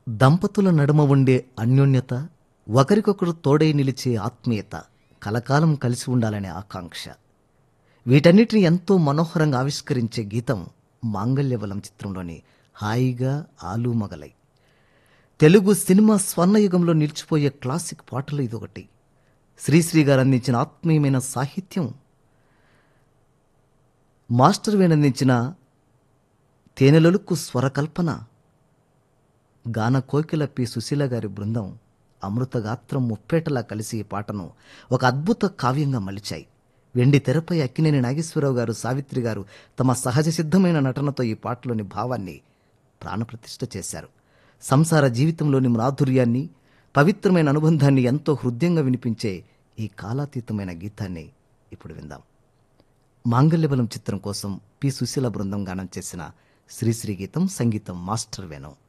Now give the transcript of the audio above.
దంపతుల నడుమ ఉండే అన్యోన్యత ఒకరికొకరు తోడై నిలిచే ఆత్మీయత కలకాలం కలిసి ఉండాలనే ఆకాంక్ష వీటన్నిటిని ఎంతో మనోహరంగా ఆవిష్కరించే గీతం మాంగళ్యవలం చిత్రంలోని హాయిగా ఆలు మగలై తెలుగు సినిమా స్వర్ణయుగంలో నిలిచిపోయే క్లాసిక్ పాటలు ఇదొకటి శ్రీశ్రీ గారు అందించిన ఆత్మీయమైన సాహిత్యం మాస్టర్ వేణందించిన తేనెలొలుక్కు స్వరకల్పన గాన కోకిల పి సుశీల గారి బృందం అమృతగాత్రం ముప్పేటలా కలిసి ఈ పాటను ఒక అద్భుత కావ్యంగా మలిచాయి వెండి తెరపై అక్కినేని నాగేశ్వరరావు గారు సావిత్రి గారు తమ సహజ సిద్ధమైన నటనతో ఈ పాటలోని భావాన్ని ప్రాణప్రతిష్ఠ చేశారు సంసార జీవితంలోని మాధుర్యాన్ని పవిత్రమైన అనుబంధాన్ని ఎంతో హృదయంగా వినిపించే ఈ కాలాతీతమైన గీతాన్ని ఇప్పుడు విందాం మాంగళ్యబలం చిత్రం కోసం పి సుశీల బృందం గానం చేసిన శ్రీశ్రీ గీతం సంగీతం మాస్టర్ వేణం